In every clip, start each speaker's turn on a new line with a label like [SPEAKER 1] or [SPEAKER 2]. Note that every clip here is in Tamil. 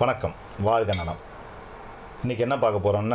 [SPEAKER 1] வணக்கம் வாழ்க நலம் இன்றைக்கி என்ன பார்க்க போகிறோம்னா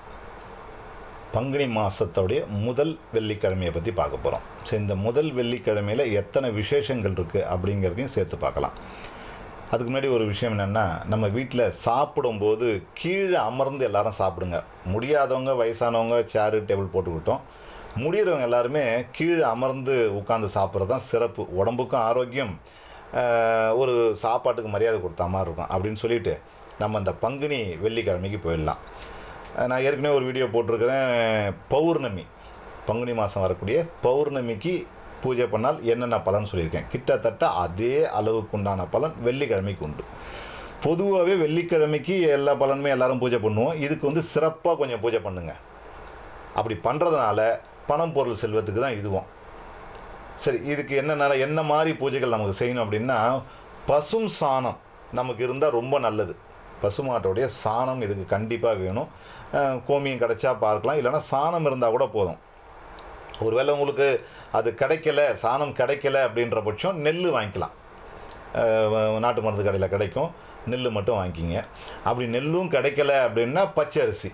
[SPEAKER 1] பங்குனி மாதத்தோடைய முதல் வெள்ளிக்கிழமையை பற்றி பார்க்க போகிறோம் ஸோ இந்த முதல் வெள்ளிக்கிழமையில் எத்தனை விசேஷங்கள் இருக்குது அப்படிங்கிறதையும் சேர்த்து பார்க்கலாம் அதுக்கு முன்னாடி ஒரு விஷயம் என்னென்னா நம்ம வீட்டில் சாப்பிடும்போது கீழே அமர்ந்து எல்லாரும் சாப்பிடுங்க முடியாதவங்க வயசானவங்க சேரு டேபிள் போட்டுக்கிட்டோம் முடிகிறவங்க எல்லாருமே கீழே அமர்ந்து உட்காந்து சாப்பிட்றது தான் சிறப்பு உடம்புக்கும் ஆரோக்கியம் ஆஹ், ஒரு சாப்பாட்டுக்கு மரியாதை கொடுத்த மாதிரி இருக்கும் அப்படின்னு சொல்லிட்டு நம்ம இந்த பங்குனி வெள்ளிக்கிழமைக்கு போயிடலாம் ஆஹ், நான் ஏற்கனவே ஒரு வீடியோ போட்டிருக்கிறேன் பௌர்ணமி பங்குனி மாதம் வரக்கூடிய பௌர்ணமிக்கு பூஜை பண்ணால் என்னென்ன பலன் சொல்லியிருக்கேன் கிட்டத்தட்ட அதே அளவுக்கு உண்டான பலன் வெள்ளிக்கிழமைக்கு உண்டு பொதுவாகவே வெள்ளிக்கிழமைக்கு எல்லா பலனுமே எல்லாரும் பூஜை பண்ணுவோம் இதுக்கு வந்து சிறப்பாக கொஞ்சம் பூஜை பண்ணுங்க அப்படி பண்ணுறதுனால பணம் பொருள் செல்வத்துக்கு தான் இதுவும் சரி இதுக்கு என்னென்ன என்ன மாதிரி பூஜைகள் நமக்கு செய்யணும் அப்படின்னா பசும் சாணம் நமக்கு இருந்தால் ரொம்ப நல்லது பசுமாட்டோடைய சாணம் இதுக்கு கண்டிப்பாக வேணும் அஹ் கோமியம் கிடைச்சா பார்க்கலாம் இல்லைன்னா சாணம் இருந்தால் கூட போதும் ஒருவேளை உங்களுக்கு அது கிடைக்கல சாணம் கிடைக்கல அப்படின்ற பட்சம் நெல் வாங்கிக்கலாம் அஹ் நாட்டு மருந்து கடையில் கிடைக்கும் நெல் மட்டும் வாங்கிக்கிங்க அப்படி நெல்லும் கிடைக்கல அப்படின்னா பச்சை அரிசி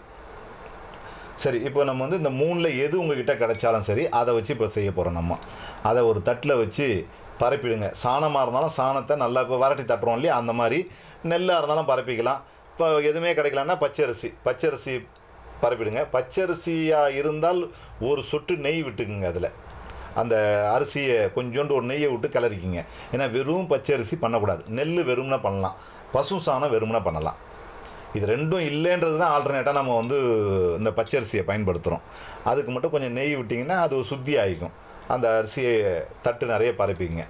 [SPEAKER 1] சரி இப்போ நம்ம வந்து இந்த மூணில் எது உங்ககிட்ட கிடைச்சாலும் சரி அதை வச்சு இப்போ செய்ய போகிறோம் நம்ம அதை ஒரு தட்டில் வச்சு பரப்பிடுங்க சாணமாக இருந்தாலும் சாணத்தை நல்லா இப்போ வரட்டி தட்டுறோம் இல்லையா அந்த மாதிரி நெல்லாக இருந்தாலும் பரப்பிக்கலாம் இப்போ எதுவுமே கிடைக்கலன்னா பச்சரிசி பச்சரிசி பரப்பிடுங்க பச்சரிசியாக இருந்தால் ஒரு சொட்டு நெய் விட்டுக்குங்க அதில் அந்த அரிசியை கொஞ்சோண்டு ஒரு நெய்யை விட்டு கிளறிக்கிங்க ஏன்னா வெறும் பச்சரிசி பண்ணக்கூடாது நெல் வெறும்னா பண்ணலாம் பசு சாணம் வெறும்னா பண்ணலாம் இது ரெண்டும் இல்லைன்றது தான் ஆல்டர்னேட்டாக நம்ம வந்து இந்த பச்சரிசியை பயன்படுத்துகிறோம் அதுக்கு மட்டும் கொஞ்சம் நெய் விட்டிங்கன்னா அது ஒரு சுத்தி ஆகிக்கும் அந்த அரிசியை தட்டு நிறைய பரப்பிங்க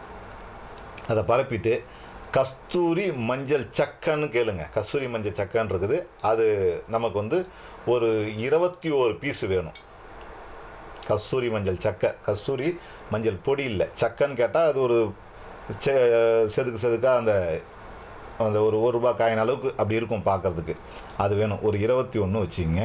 [SPEAKER 1] அதை பரப்பிட்டு கஸ்தூரி மஞ்சள் சக்கன்னு கேளுங்க கஸ்தூரி மஞ்சள் சக்கன்னு இருக்குது அது நமக்கு வந்து ஒரு இருபத்தி ஓரு பீஸ் வேணும் கஸ்தூரி மஞ்சள் சக்கை கஸ்தூரி மஞ்சள் பொடி இல்லை சக்கன்னு கேட்டால் அது ஒரு செ செதுக்கு செதுக்காக அந்த அந்த ஒரு ஒரு ரூபா காயின் அளவுக்கு அப்படி இருக்கும் பார்க்கறதுக்கு அது வேணும் ஒரு இருபத்தி ஒன்று வச்சுங்க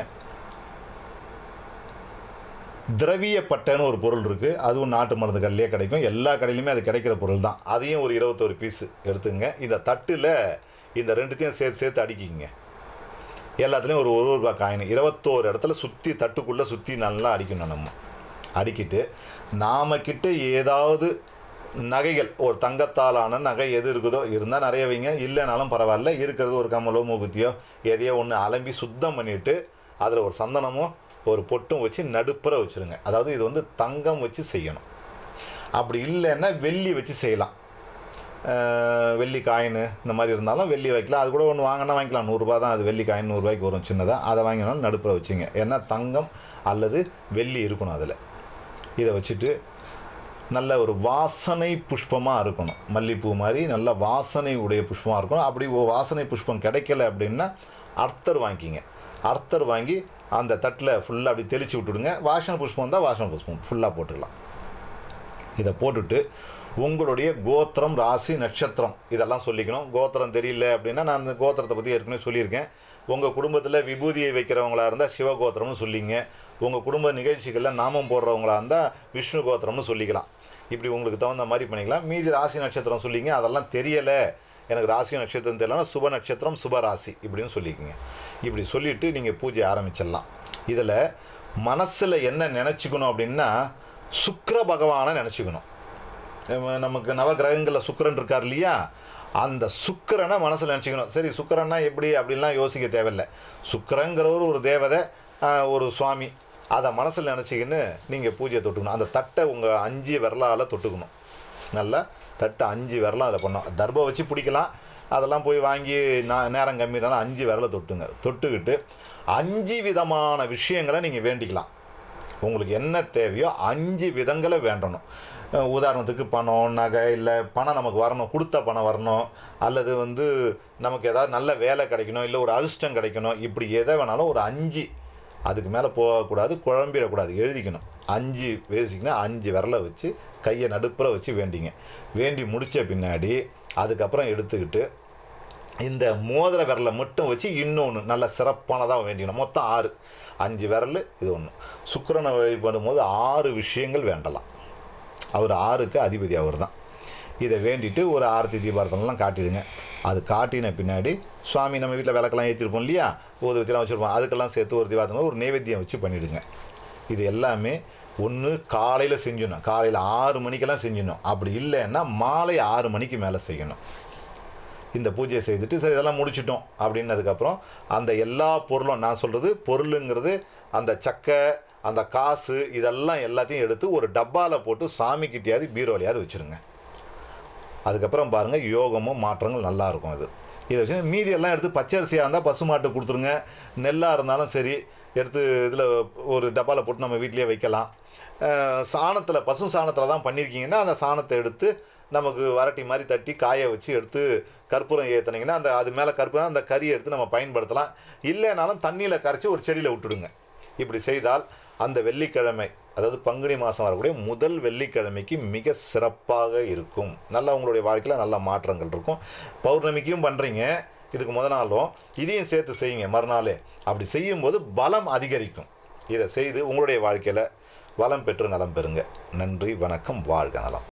[SPEAKER 1] திரவிய பட்டைன்னு ஒரு பொருள் இருக்குது அதுவும் நாட்டு மருந்து கடையிலே கிடைக்கும் எல்லா கடையிலுமே அது கிடைக்கிற பொருள் தான் அதையும் ஒரு இருபத்தொரு பீஸ் எடுத்துங்க இந்த தட்டில் இந்த ரெண்டுத்தையும் சேர்த்து சேர்த்து அடிக்கிங்க எல்லாத்துலேயும் ஒரு ஒரு ரூபா காயின் இருபத்தோரு இடத்துல சுற்றி தட்டுக்குள்ளே சுற்றி நல்லா அடிக்கணும் நம்ம அடிக்கிட்டு நாம கிட்ட ஏதாவது நகைகள் ஒரு தங்கத்தாலான நகை எது இருக்குதோ இருந்தால் நிறைய வைங்க இல்லைனாலும் பரவாயில்ல இருக்கிறது ஒரு கம்மலோ மூக்குத்தியோ எதையோ ஒன்று அலம்பி சுத்தம் பண்ணிவிட்டு அதில் ஒரு சந்தனமும் ஒரு பொட்டும் வச்சு நடுப்புற வச்சுருங்க அதாவது இது வந்து தங்கம் வச்சு செய்யணும் அப்படி இல்லைன்னா வெள்ளி வச்சு செய்யலாம் அஹ் வெள்ளி காயின் இந்த மாதிரி இருந்தாலும் வெள்ளி வைக்கலாம் அது கூட ஒன்று வாங்கினா வாங்கிக்கலாம் நூறுரூபா தான் அது வெள்ளி காயின் நூறுரூவாய்க்கு வரும் சின்னதாக அதை வாங்கினாலும் நடுப்புற வச்சுங்க ஏன்னா தங்கம் அல்லது வெள்ளி இருக்கணும் அதில் இதை வச்சுட்டு நல்ல ஒரு வாசனை புஷ்பமாக இருக்கணும் மல்லிப்பூ மாதிரி நல்ல வாசனை உடைய புஷ்பமாக இருக்கணும் அப்படி ஒரு வாசனை புஷ்பம் கிடைக்கல அப்படின்னா அர்த்தர் வாங்கிக்கிங்க அர்த்தர் வாங்கி அந்த தட்டில் ஃபுல்லாக அப்படி தெளித்து விட்டுடுங்க வாசனை புஷ்பம் தான் வாசனை புஷ்பம் ஃபுல்லாக போட்டுக்கலாம் இதை போட்டுட்டு உங்களுடைய கோத்திரம் ராசி நட்சத்திரம் இதெல்லாம் சொல்லிக்கணும் கோத்திரம் தெரியல அப்படின்னா நான் அந்த கோத்திரத்தை பற்றி ஏற்கனவே சொல்லியிருக்கேன் உங்கள் குடும்பத்தில் விபூதியை வைக்கிறவங்களா இருந்தால் சிவகோத்திரம்னு சொல்லிங்க உங்கள் குடும்ப நிகழ்ச்சிகளில் நாமம் போடுறவங்களா இருந்தால் விஷ்ணு கோத்திரம்னு சொல்லிக்கலாம் இப்படி உங்களுக்கு தகுந்த மாதிரி பண்ணிக்கலாம் மீதி ராசி நட்சத்திரம் சொல்லிங்க அதெல்லாம் தெரியலை எனக்கு ராசி நட்சத்திரம் தெரியலனா சுப நட்சத்திரம் சுப ராசி இப்படின்னு சொல்லிக்கோங்க இப்படி சொல்லிவிட்டு நீங்கள் பூஜை ஆரம்பிச்சிடலாம் இதில் மனசில் என்ன நினச்சிக்கணும் அப்படின்னா சுக்கிர பகவானை நினச்சிக்கணும் நம்ம- நமக்கு நவகிரகங்களில் சுக்கிரன் இருக்கார் இல்லையா அந்த சுக்கிரனை மனசில் நினச்சிக்கணும் சரி சுக்கிரன்னா எப்படி அப்படின்லாம் யோசிக்க தேவையில்லை சுக்கிரங்கிறவர் ஒரு தேவதை ஆஹ், ஒரு சுவாமி அதை மனசில் நினச்சிக்கின்னு நீங்கள் பூஜையை தொட்டுக்கணும் அந்த தட்டை உங்கள் அஞ்சு விரலால் தொட்டுக்கணும் நல்லா தட்டை அஞ்சு விரலாம் அதில் பண்ணோம் தர்பை வச்சு பிடிக்கலாம் அதெல்லாம் போய் வாங்கி நான் நேரம் கம்மினாலும் அஞ்சு விரலை தொட்டுங்க தொட்டுக்கிட்டு அஞ்சு விதமான விஷயங்களை நீங்கள் வேண்டிக்கலாம் உங்களுக்கு என்ன தேவையோ அஞ்சு விதங்களை வேண்டணும் அஹ் உதாரணத்துக்கு பணம் நகை இல்லை பணம் நமக்கு வரணும் கொடுத்த பணம் வரணும் அல்லது வந்து நமக்கு ஏதாவது நல்ல வேலை கிடைக்கணும் இல்லை ஒரு அதிர்ஷ்டம் கிடைக்கணும் இப்படி எதை வேணாலும் ஒரு அஞ்சு அதுக்கு மேலே போகக்கூடாது குழம்பிடக்கூடாது எழுதிக்கணும் அஞ்சு பேசிக்கணும் அஞ்சு விரலை வச்சு கையை நடுப்புற வச்சு வேண்டிங்க வேண்டி முடித்த பின்னாடி அதுக்கப்புறம் எடுத்துக்கிட்டு இந்த மோதிர விரலை மட்டும் வச்சு இன்னொன்று நல்ல சிறப்பானதாக வேண்டிக்கணும் மொத்தம் ஆறு அஞ்சு விரல் இது ஒன்று சுக்கிரனை வழிபடும் போது ஆறு விஷயங்கள் வேண்டலாம் அவர் ஆறுக்கு அதிபதி அவர் தான் இதை வேண்டிட்டு ஒரு ஆரத்தி தீபாரத்தனெலாம் காட்டிடுங்க அது காட்டின பின்னாடி சுவாமி நம்ம வீட்டில் விளக்கெல்லாம் ஏற்றிருப்போம் இல்லையா ஊதுவத்திலாம் வச்சுருப்போம் அதுக்கெல்லாம் சேர்த்து ஒரு திவாத்தமாக ஒரு நைவேத்தியம் வச்சு பண்ணிவிடுங்க இது எல்லாமே ஒன்று காலையில் செஞ்சிடணும் காலையில் ஆறு மணிக்கெல்லாம் செஞ்சிடணும் அப்படி இல்லைன்னா மாலை ஆறு மணிக்கு மேலே செய்யணும் இந்த பூஜையை செய்துட்டு சரி இதெல்லாம் முடிச்சிட்டோம் அப்படின்னதுக்கப்புறம் அந்த எல்லா பொருளும் நான் சொல்கிறது பொருளுங்கிறது அந்த சக்கை அந்த காசு இதெல்லாம் எல்லாத்தையும் எடுத்து ஒரு டப்பாவில் போட்டு சாமிக்கிட்டையாவது பீரோலையாவது வச்சுருங்க அதுக்கப்புறம் பாருங்கள் யோகமும் மாற்றங்கள் நல்லா இருக்கும் இது இதை வச்சு மீதி எல்லாம் எடுத்து பச்சரிசியாக இருந்தால் பசுமாட்டு கொடுத்துருங்க நெல்லாக இருந்தாலும் சரி எடுத்து இதில் ஒரு டப்பாவில் போட்டு நம்ம வீட்டிலேயே வைக்கலாம் சாணத்தில் பசு சாணத்தில் தான் பண்ணியிருக்கீங்கன்னா அந்த சாணத்தை எடுத்து நமக்கு வரட்டி மாதிரி தட்டி காய வச்சு எடுத்து கற்பூரம் ஏற்றுனீங்கன்னா அந்த அது மேலே கற்பூரம் அந்த கறியை எடுத்து நம்ம பயன்படுத்தலாம் இல்லைனாலும் தண்ணியில் கரைச்சி ஒரு செடியில் விட்டுடுங்க இப்படி செய்தால் அந்த வெள்ளிக்கிழமை அதாவது பங்குனி மாதம் வரக்கூடிய முதல் வெள்ளிக்கிழமைக்கு மிக சிறப்பாக இருக்கும் நல்லா உங்களுடைய வாழ்க்கையில் நல்ல மாற்றங்கள் இருக்கும் பௌர்ணமிக்கும் பண்ணுறீங்க இதுக்கு முத நாளும் இதையும் சேர்த்து செய்யுங்க மறுநாளே அப்படி செய்யும்போது பலம் அதிகரிக்கும் இதை செய்து உங்களுடைய வாழ்க்கையில் வளம் பெற்று நலம் பெறுங்க நன்றி வணக்கம் வாழ்க நலம்